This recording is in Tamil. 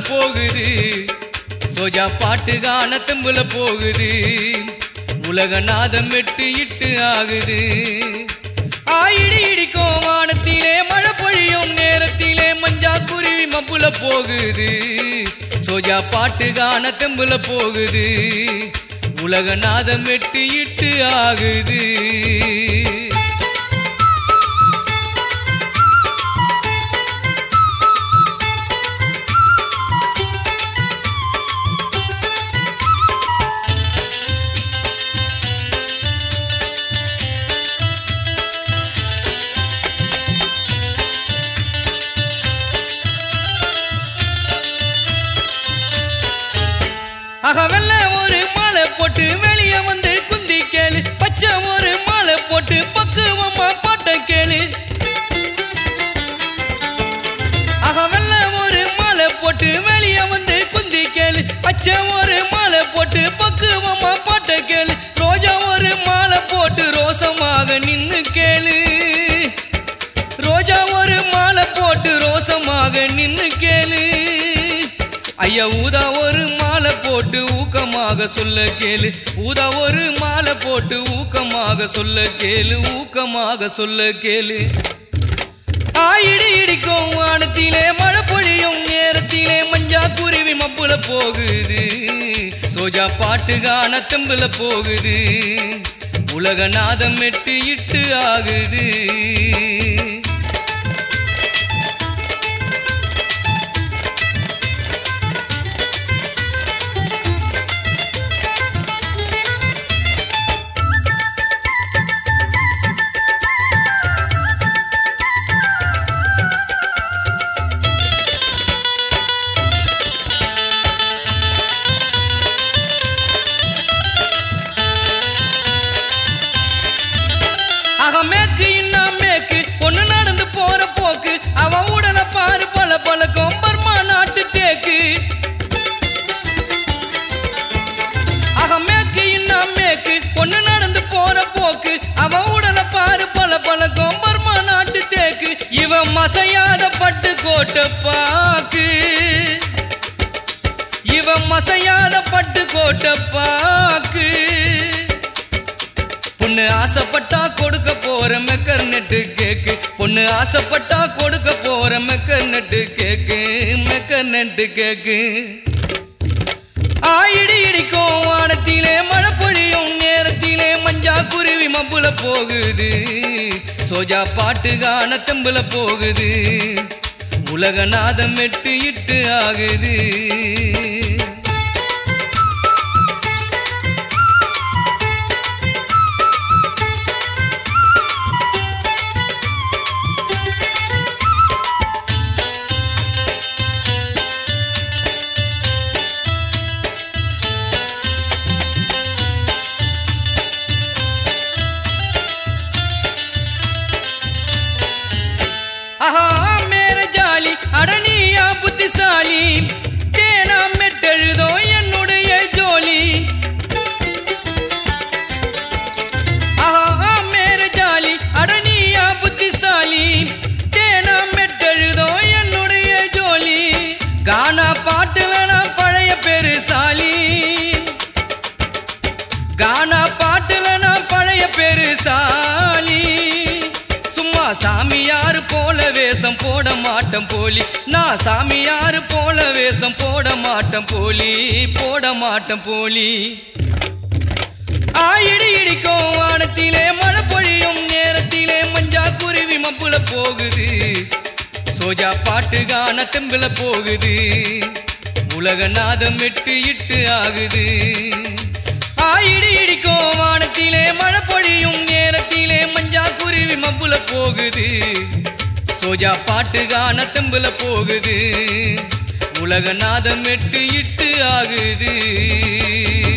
போகுது சோஜா பாட்டு காண தெம்புல போகுது உலக நாதம் எட்டு இட்டு ஆகுது ஆயிடி இடிக்கும் வானத்திலே மழை பொழியும் நேரத்திலே மஞ்சா குருவி மப்புல போகுது சோஜா பாட்டு காண தெம்புல போகுது உலக நாதம் எட்டு இட்டு ஆகுது அகவெல்ல ஒரு மாலை போட்டு வெளிய வந்து குந்தி கேளு பச்சை ஒரு மாலை போட்டு பக்குவமா பாட்ட கேளு அகவெல்ல ஒரு மாலை போட்டு வெளிய வந்து குந்தி கேளு பச்சை ஒரு மாலை போட்டு பக்குவமா பாட்ட கேளு ரோஜா ஒரு மாலை போட்டு ரோசமாக நின்னு கேளு ரோஜா ஒரு மாலை போட்டு ரோசமாக நின்னு கேளு ஐயா ஊதா ஒரு மாலை போட்டு ஊக்கமாக சொல்ல கேளு ஊதா ஒரு மாலை போட்டு ஊக்கமாக சொல்ல கேளு ஊக்கமாக சொல்ல கேளு ஆயிடி இடிக்கும் வானத்திலே மழை பொழியும் நேரத்திலே மஞ்சா குருவி மப்புல போகுது சோஜா பாட்டு காண தெம்புல போகுது உலக நாதம் எட்டு இட்டு ஆகுது ஆக மேக்கு இன்னா மேக்கு பொண்ணு நடந்து போற போக்கு அவன் உடலை பாரு பல பல கொம்பர்மா நாட்டு தேக்கு ஆக மேக்கு இன்னா மேக்கு பொண்ணு நடந்து போற போக்கு அவன் உடலை பாரு பல பல கொம்பர்மா நாட்டு தேக்கு இவன் மசையாத பட்டு கோட்டை பாக்கு இவன் மசையாத பட்டு கோட்டை பாக்கு பொண்ணு ஆசைப்பட்டா கொடுக்க போற மெக்கர் நெட்டு கேக்கு பொண்ணு ஆசைப்பட்டா கொடுக்க போற மெக்கர் நெட்டு கேக்கு மெக்கர் நெட்டு கேக்கு ஆயிடி இடிக்கும் வானத்திலே மழை பொழியும் நேரத்திலே மஞ்சா குருவி மப்புல போகுது சோஜா பாட்டு காண தெம்புல போகுது உலக நாதம் எட்டு இட்டு ஆகுது ஆஹா மேர ஜாலி அடனியா புத்திசாலி தேனா மெட்டெழுதோ என்னுடைய ஜோலி ஆஹா மேர ஜாலி அடனியா புத்திசாலி தேனா மெட்டெழுதோ என்னுடைய ஜோலி கானா பாட்டு வேணா பழைய பெருசாலி கானா பாட்டு வேணா பழைய பெருசாலி சும்மா சாமியாரு போல வேஷம் போட மாட்டேன் போலி நான் சாமியாரு போல வேஷம் போட மாட்டேன் போலி போட மாட்டேன் போலி ஆயிடி இடிக்கும் வானத்திலே மழை பொழியும் நேரத்திலே மஞ்சா குருவி மப்புல போகுது சோஜா பாட்டு காண தெம்புல போகுது உலக நாதம் எட்டு இட்டு ஆகுது ஆயிடி இடிக்கும் வானத்திலே மழை பொழியும் நேரத்திலே மஞ்சா குருவி மப்புல போகுது சோஜா பாட்டு காண தெம்புல போகுது உலக நாதம் எட்டு இட்டு ஆகுது